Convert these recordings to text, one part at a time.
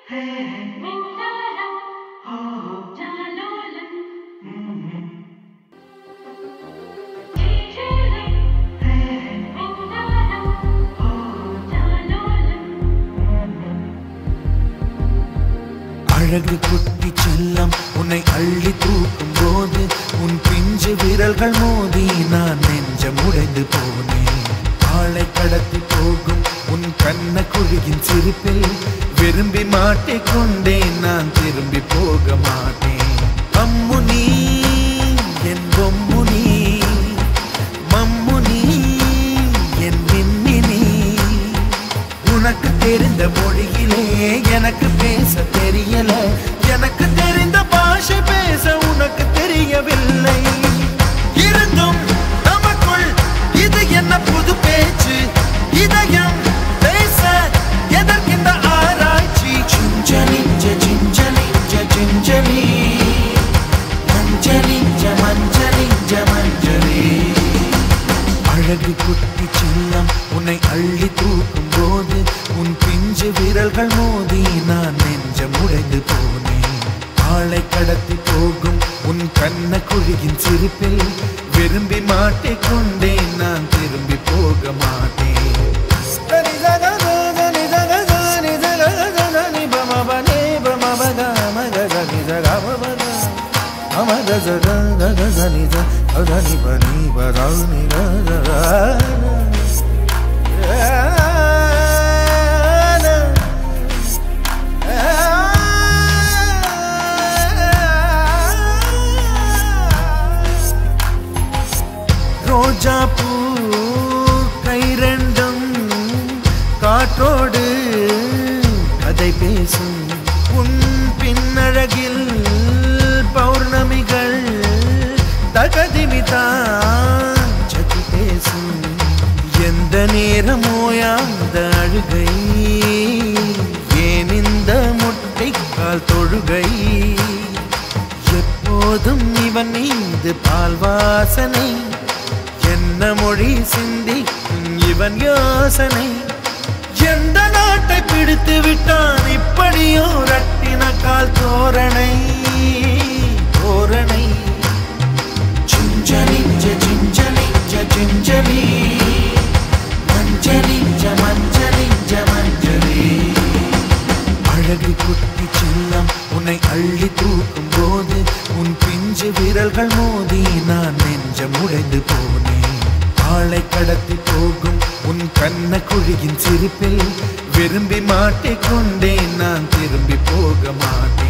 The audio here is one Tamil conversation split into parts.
அழகு குட்டி செல்லம் உன்னை அள்ளி தூக்கும் போது உன் பிஞ்சு விரல்கள் மோதி நான் நெஞ்சம் உடைந்து போனேன் ஆளை கடத்தி போகும் உன் கண்ண குழியின் சிரிப்பில் விரும்பி மாட்டிக்கொண்டேன் நான் திரும்பி போக மாட்டேன் அம்மு நீ என் பொம்மு நீ மம்மு நீ என் மின்மினி உனக்கு தெரிந்த மொழியிலே எனக்கு பேச தெரியல எனக்கு தெரிந்த பாஷை பேச உனக்கு தெரியவில்லை இருந்தும் நமக்குள் இது என்ன புது பேச்சு இதயம் பேச எதற்கின்ற ஆராய்ச்சி சிஞ்சலி சிஞ்சலி சிஞ்சலி மஞ்சளி மஞ்சளி மஞ்சளி அழகு குட்டி செல்லம் உன்னை அள்ளி தூக்கும் போது உன் பிஞ்சு விரல்கள் மோதி நான் நெஞ்சம் உடைந்து போனேன் ஆளை கடத்தி போகும் உன் கண்ண குழியின் சிரிப்பில் விரும்பி மாட்டிக்கொண்டேன் நான் திரும்பி போக மாட்டேன் ரோஜா பூ கை ரெண்டும் காற்றோடு கதை பேசும் உன் பின்னழகில் பௌர்ணமிகள் தகதிமிதான் சதி பேசும் எந்த நேரமோயாந்த அழுகை ஏன் இந்த முட்டைக்கால் தொழுகை எப்போதும் இவன் மீது பால் வாசனை என்ன மொழி சிந்திக்கும் இவன் யோசனை எந்த நாட்டை பிடித்து விட்டான் இப்படியோ ரட்டின கால் தோரணை தோரணை சிஞ்சலி சிஞ்சலி சிஞ்சலி மஞ்சளி மஞ்சளி மஞ்சளி அழகு குட்டி செல்லம் உன்னை அள்ளி தூக்கும் போது உன் பிஞ்சு விரல்கள் மோதி நான் நெஞ்சம் உடைந்து போனேன் ஆளை கடத்தி போகும் உன் கண்ண குழியின் சிரிப்பில் விரும்பி மாட்டிக்கொண்டேன் நான் திரும்பி போக மாட்டேன்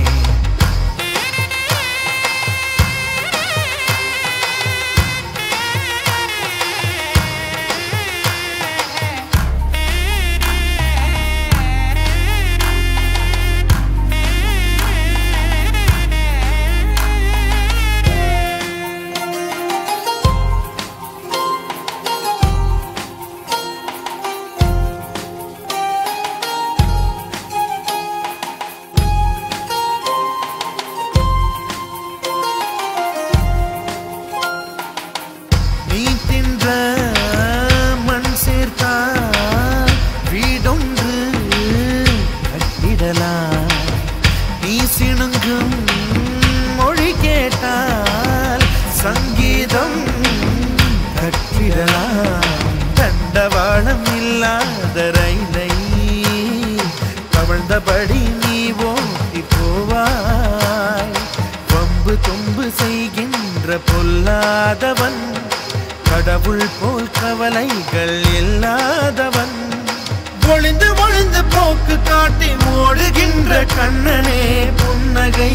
நீ தின்ற மண் சேர்த்தா வீடொன்று கட்டிடலாம் நீ சிணுங்கும் மொழி கேட்டால் சங்கீதம் கட்டிடலாம் தண்டவாளம் இல்லாத ரயிலை கவழ்ந்தபடி நீ ஓட்டி போவாய் வம்பு தொம்பு செய்கின்ற பொல்லாதவன் கடவுள் போல் கவலைகள் இல்லாதவன் ஒளிந்து ஒளிந்து போக்கு காட்டி ஓடுகின்ற கண்ணனே புன்னகை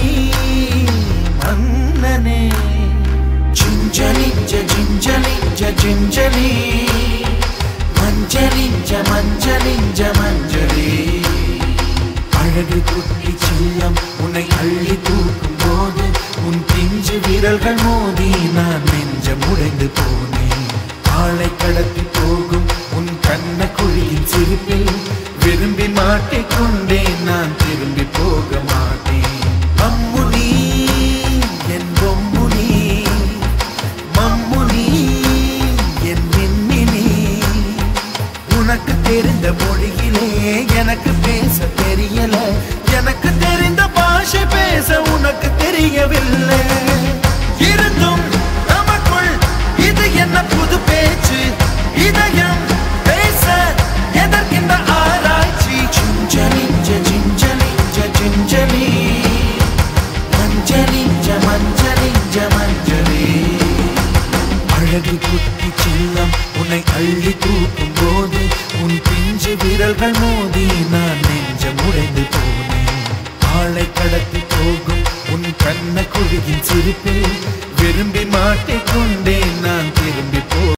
மன்னனே சிஞ்சலி ஜிஞ்சலி ஜிஞ்சலி மஞ்சளி மஞ்சளி மஞ்சளி அழகு குட்டி செல்லம் உன்னை அள்ளி தூக்கும் போது உன் பிஞ்சு விரல்கள் மோதி நான் நெஞ்சம் உடைந்து போனேன் ஆளை கடத்தி போகும் உன் கண்ண குழியின் சிரிப்பில் விரும்பி மாட்டிக்கொண்டேன் நான் திரும்பி போக மாட்டேன் அம்மு நீ என் பொம்மு நீ மம்மு நீ என் மின்மினி உனக்கு தெரிந்த மொழியிலே எனக்கு பேச தெரியல எனக்கு மோதி நான் நெஞ்சம் உடைந்து போனேன் ஆளை கடத்தி போகும் உன் கண்ண குழியின் சிரிப்பில் விரும்பி மாட்டிக்கொண்டேன் நான் திரும்பி போ